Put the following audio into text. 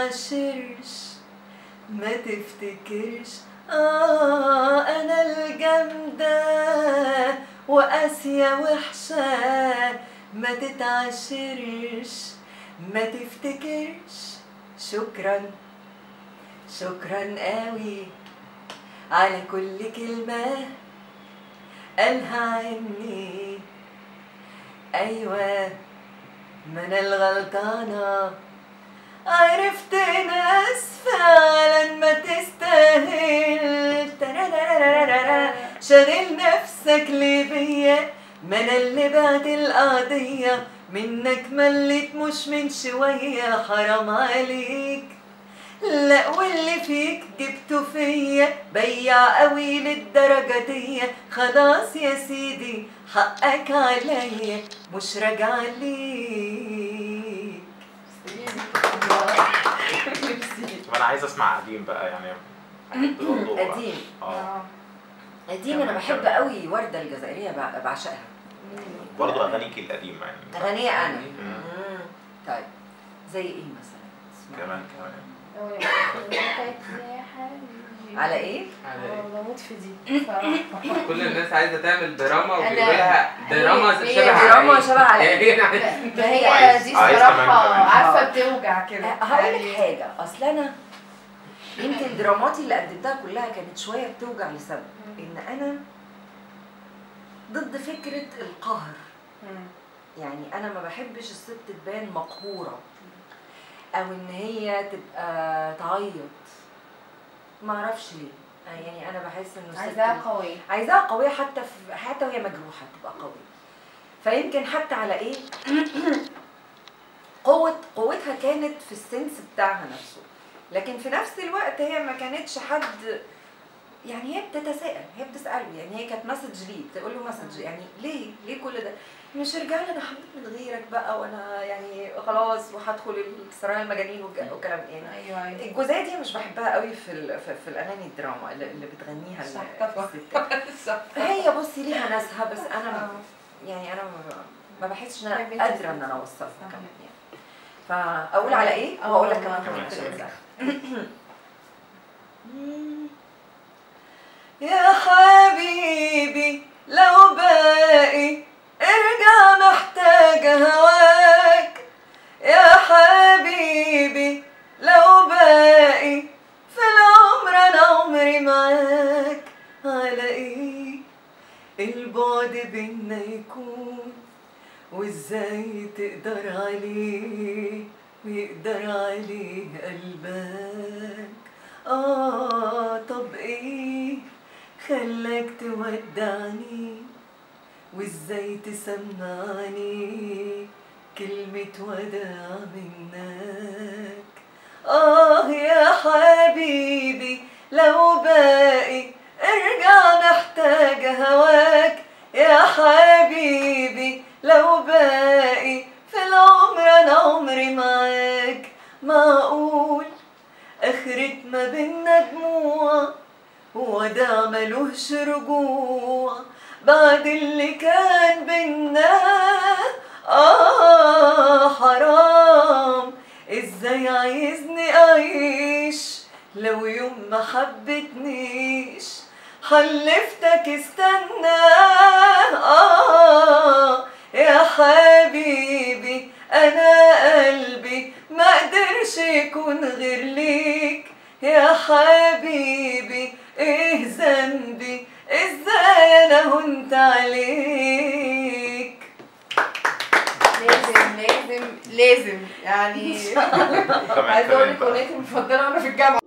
تتعشرش ما تفتكرش آه أنا الجامدة وقاسية وحشة ما تتعشرش ما تفتكرش شكرا شكرا قوي على كل كلمة قالها عني أيوة ما أنا الغلطانة عرفت ناس فعلا ما تستاهل ترارارارارا. شاغل نفسك ليه بيا ما انا اللي بعت القضية منك مليت مش من شوية حرام عليك لا واللي فيك جبته فيا بيع قوي للدرجة دي خلاص يا سيدي حقك عليا مش راجع ليك طب انا عايز اسمع قديم بقى يعني أحب برضه- قديم اه قديم انا كمان- بحب كمان. قوي ورده الجزائريه بع- بعشقها برضه اغانيكي القديمه يعني اغانيه انا مم. مم. طيب زي ايه مثلا اسمع. كمان كمان على ايه على بموت في دي بصراحة. كل الناس عايزه تعمل دراما أنا- وبيقولوا لها دراما هي- شبه هي دراما عليك. شبه عليك. هي- ما هي وعايز- دي عايز كمان صراحة كمان. عارفة بتوجع كده هقول لك يعني- حاجه اصل انا يمكن دراماتي اللي قدمتها كلها كانت شويه بتوجع لسبب ان انا ضد فكره القهر مم. يعني انا ما بحبش الست تبان مقهوره او ان هي تبقى تعيط ما اعرفش ليه يعني انا بحس انه الست عايزاها قوية عايزاها قويه حتى في حتى وهي مجروحه تبقى قويه فيمكن حتى على ايه قوه قوتها كانت في السنس بتاعها نفسه لكن في نفس الوقت هي ما كانتش حد يعني هي بتتساءل هي بتساله يعني هي كانت مسج ليه بتقول له مسج يعني ليه ليه كل ده مش ارجع لي انا حبيت من غيرك بقى وانا يعني خلاص وهدخل السرايا المجانين والج- والكلام يعني ايوه ايوه الجزئيه دي مش بحبها قوي في ال- في, في الاغاني الدراما اللي, اللي بتغنيها ال- صح طبعا الستات صح هي بصي ليها ناسها بس انا ما- آه. يعني انا ما- ما بحسش ان يا انا بنتي قادره ان انا اوصلها صح. كمان يعني فاقول على ايه آه، واقول لك والله. كمان كمان حاجة كمان. تانية. يا حبيبي لو باقي ارجع محتاج هواك يا حبيبي لو باقي في العمر انا عمري معاك على ايه البعد بينا يكون وازاي تقدر عليه ويقدر عليه قلبك اه طب ايه خلاك تودعني وازاي تسمعني كلمة وداع منك آه يا حبيبي لو باقي ارجع محتاج هواك يا حبيبي لو باقي في العمر انا عمري معاك معقول اخرة ما بينا دموع وداع ملوش رجوع بعد اللي كان بينا آه حرام ازاي عايزني اعيش لو يوم ما حبتنيش حلفتك استنى آه يا حبيبي انا قلبي ما قدرش يكون غير ليك يا حبيبي ايه ذنبي ازاي انا هنت عليك لازم لازم لازم يعني كمان عايزه اقول كمان لك بقى. اغنيتي المفضله وانا في الجامعه